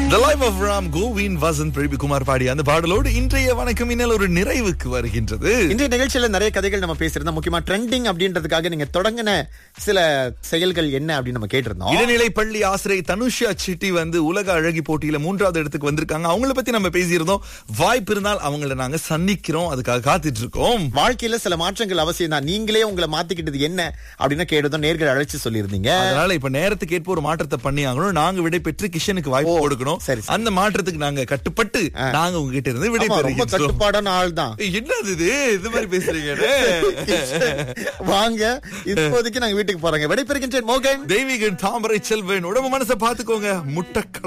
The Life of Ram Govind Vasanth Prabikumar பாடிய அந்த பாடலோடு இன்றைய வணக்கம் இன்னல் ஒரு நிறைவுக்கு வருகின்றது இன்றைய நிகழ்ச்சியில நிறைய கதைகள் நம்ம பேசியிருந்தோம் முக்கியமா ட்ரெண்டிங் அப்படின்றதுக்காக நீங்க தொடங்கின சில செயல்கள் என்ன அப்படின்னு நம்ம கேட்டிருந்தோம் இடைநிலை பள்ளி ஆசிரியை தனுஷா சிட்டி வந்து உலக அழகி போட்டியில மூன்றாவது இடத்துக்கு வந்திருக்காங்க அவங்கள பத்தி நம்ம பேசியிருந்தோம் வாய்ப்பு இருந்தால் அவங்கள நாங்க சந்திக்கிறோம் அதுக்காக காத்துட்டு இருக்கோம் வாழ்க்கையில சில மாற்றங்கள் அவசியம் தான் நீங்களே உங்களை மாத்திக்கிட்டது என்ன அப்படின்னு கேட்டதும் நேர்கள் அழைச்சு சொல்லியிருந்தீங்க அதனால இப்ப நேரத்துக்கு ஏற்ப ஒரு மாற்றத்தை பண்ணி ஆகணும் நாங்க விடை பெற்று கிஷனுக்கு வாய்ப்பு ஓ, கொடுக்கணும் சரி, சரி. அந்த மாற்றத்துக்கு நாங்க கட்டுப்பட்டு நாங்க உங்ககிட்ட இருந்து விடை ஆமா, ரொம்ப பெறுகிறோம் கட்டுப்பாடான ஆள் தான் என்னது இது இது மாதிரி பேசுறீங்க வாங்க இப்போதைக்கு நாங்க வீட்டுக்கு போறோங்க விடைபெறுகின்றேன் மோகன் தெய்வீகன் தாமரை செல்வன் உடம்பு மனசை பாத்துக்கோங்க முட்டை